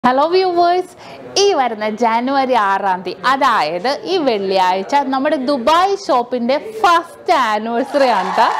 Hello viewers ഈ വരുന്ന ജനുവരി ആറാം തീയതി അതായത് ഈ വെള്ളിയാഴ്ച നമ്മുടെ ദുബായ് ഷോപ്പിന്റെ ഫസ്റ്റ് ആനിവേഴ്സറി ആണ് ട്ടോ.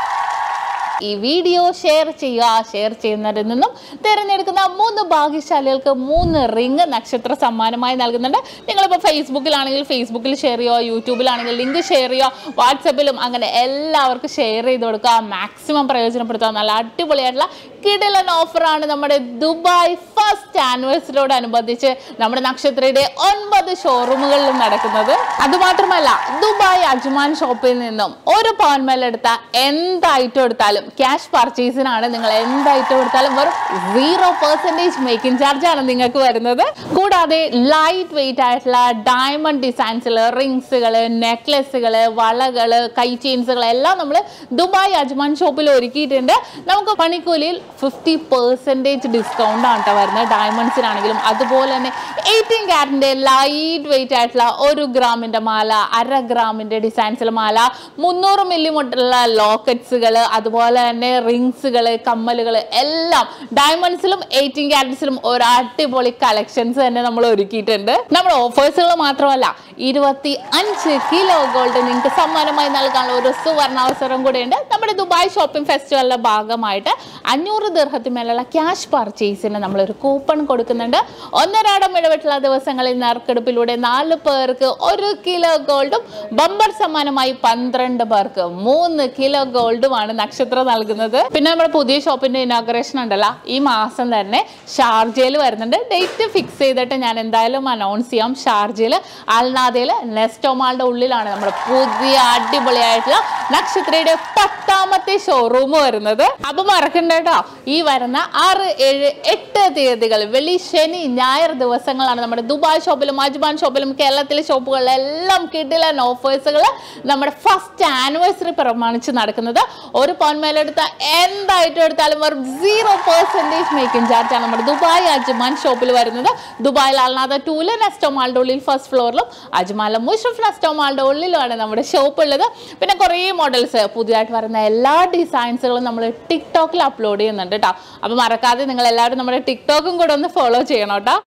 ഈ വീഡിയോ ഷെയർ ചെയ്യുക ഷെയർ ചെയ്യുന്നതിൽ നിന്നും തിരഞ്ഞെടുക്കുന്ന മൂന്ന് ഭാഗ്യശാലികൾക്ക് മൂന്ന് റിങ് നക്ഷത്ര സമ്മാനമായി നൽകുന്നുണ്ട് നിങ്ങളിപ്പോൾ ഫേസ്ബുക്കിലാണെങ്കിൽ ഫേസ്ബുക്കിൽ ഷെയർ ചെയ്യുക യൂട്യൂബിലാണെങ്കിൽ ലിങ്ക് ഷെയർ ചെയ്യുക വാട്സപ്പിലും അങ്ങനെ എല്ലാവർക്കും ഷെയർ ചെയ്ത് കൊടുക്കുക മാക്സിമം പ്രയോജനപ്പെടുത്തുക നല്ല അടിപൊളിയായിട്ടുള്ള കിടിലൻ ഓഫറാണ് നമ്മുടെ ദുബായ് ഫസ്റ്റ് ആനിവേഴ്സറിയോടനുബന്ധിച്ച് നമ്മുടെ നക്ഷത്രയുടെ ഒൻപത് ഷോറൂമുകളിലും നടക്കുന്നത് അതുമാത്രമല്ല ദുബായ് അജ്മാൻ ഷോപ്പിൽ നിന്നും ഒരു പവൻ മേലെടുത്ത എന്ത് ഐറ്റം എടുത്താലും ക്യാഷ് പർച്ചേസിനാണ് നിങ്ങൾ എന്ത് ഐറ്റം എടുത്താലും വെറും സീറോ പെർസെൻറ്റേജ് മേക്കിംഗ് ചാർജ് ആണ് നിങ്ങൾക്ക് വരുന്നത് കൂടാതെ ലൈറ്റ് വെയിറ്റ് ആയിട്ടുള്ള ഡയമണ്ട് ഡിസൈൻസുകൾ റിങ്സുകൾ നെക്ലസുകൾ വളകൾ കൈ ചെയിൻസുകൾ എല്ലാം നമ്മൾ ദുബായ് അജ്മാൻ ഷോപ്പിൽ ഒരുക്കിയിട്ടുണ്ട് നമുക്ക് പണിക്കൂലിയിൽ ഫിഫ്റ്റി പെർസെൻറ്റേജ് ഡിസ്കൗണ്ട് ആണ് കേട്ടോ വരുന്നത് ഡയമണ്ട്സിനാണെങ്കിലും അതുപോലെ തന്നെ എയ്റ്റീൻ ക്യാരറ്റിൻ്റെ ലൈറ്റ് വെയിറ്റ് ആയിട്ടുള്ള ഒരു ഗ്രാമിൻ്റെ മാല അര ഗ്രാമിൻ്റെ ഡിസൈൻസിലെ മാല മുന്നൂറ് മില്ലി മുട്ടുള്ള ലോക്കറ്റ്സുകൾ അതുപോലെ തന്നെ റിങ്സുകൾ കമ്മലുകൾ എല്ലാം ഡയമണ്ട്സിലും എയ്റ്റീൻ ക്യാരറ്റ്സിലും ഒരു അടിപൊളി കളക്ഷൻസ് തന്നെ നമ്മൾ ഒരുക്കിയിട്ടുണ്ട് നമ്മുടെ ഓഫേഴ്സുകൾ മാത്രമല്ല ഇരുപത്തി അഞ്ച് കിലോ ഗോൾഡ് നിങ്ങൾക്ക് സമ്മാനമായി നൽകാനുള്ള ഒരു സുവർണാവസരം കൂടെയുണ്ട് നമ്മുടെ ദുബായ് ഷോപ്പിംഗ് ഫെസ്റ്റിവലിന്റെ ഭാഗമായിട്ട് അഞ്ഞൂറ് ദീർഘത്തിന്മേലുള്ള ക്യാഷ് പർച്ചേസിന് നമ്മളൊരു കൂപ്പൺ കൊടുക്കുന്നുണ്ട് ഒന്നരാടം ഇടവിട്ടുള്ള ദിവസങ്ങളിൽ നറുക്കെടുപ്പിലൂടെ നാല് പേർക്ക് ഒരു കിലോ ഗോൾഡും ബമ്പർ സമ്മാനമായി പന്ത്രണ്ട് പേർക്ക് മൂന്ന് കിലോ ഗോൾഡുമാണ് നക്ഷത്രം നൽകുന്നത് പിന്നെ നമ്മുടെ പുതിയ ഷോപ്പിന്റെ ഇനോഗ്രേഷൻ ഉണ്ടല്ലോ ഈ മാസം തന്നെ ഷാർജയിൽ വരുന്നുണ്ട് ഡേറ്റ് ഫിക്സ് ചെയ്തിട്ട് ഞാൻ എന്തായാലും അനൗൺസ് ചെയ്യാം ഷാർജയിൽ അൽനാദയിൽ നെസ്റ്റോമാളുടെ ഉള്ളിലാണ് നമ്മുടെ പുതിയ അടിപൊളിയായിട്ടുള്ള നക്ഷത്രയുടെ പത്താമത്തെ ഷോറൂം വരുന്നത് അപ്പൊ മറക്കണ്ട കേട്ടോ ഈ വരുന്ന ആറ് ഏഴ് എട്ട് തീയതികൾ വെള്ളി ശനി ഞായർ ദിവസങ്ങളാണ് നമ്മുടെ ദുബായ് ഷോപ്പിലും അജ്മാൻ ഷോപ്പിലും കേരളത്തിലെ ഷോപ്പുകളിലെല്ലാം കിടിലൻ ഓഫേഴ്സുകൾ നമ്മുടെ ഫസ്റ്റ് ആനിവേഴ്സറി പ്രമാണിച്ച് നടക്കുന്നത് ഒരു പവൻ മേലെടുത്ത എന്തായിട്ടും എടുത്താലും വെറും സീറോ പെർസെൻറ്റേജ് മേക്കിംഗ് ചാർജ് ആണ് നമ്മുടെ ദുബായ് അജ്മാൻ ഷോപ്പിൽ വരുന്നത് ദുബായിൽ അല്ലാതെ ടൂല് നെസ്റ്റോമാളുടെ ഉള്ളിൽ ഫസ്റ്റ് ഫ്ലോറിലും അജ്മാലിലെ മുഷറഫ് നെസ്റ്റോമാളുടെ ഉള്ളിലുമാണ് നമ്മുടെ ഷോപ്പ് ഉള്ളത് പിന്നെ കുറേ മോഡൽസ് പുതിയതായിട്ട് വരുന്ന എല്ലാ ഡിസൈൻസുകളും നമ്മൾ ടിക്ടോക്കിൽ അപ്ലോഡ് ചെയ്യുന്നുണ്ട് കേട്ടോ അപ്പോൾ മറക്കാതെ നിങ്ങൾ എല്ലാവരും നമ്മുടെ ടിക്ടോക്കും കൂടെ ഒന്ന് ഫോളോ ചെയ്യണം കേട്ടോ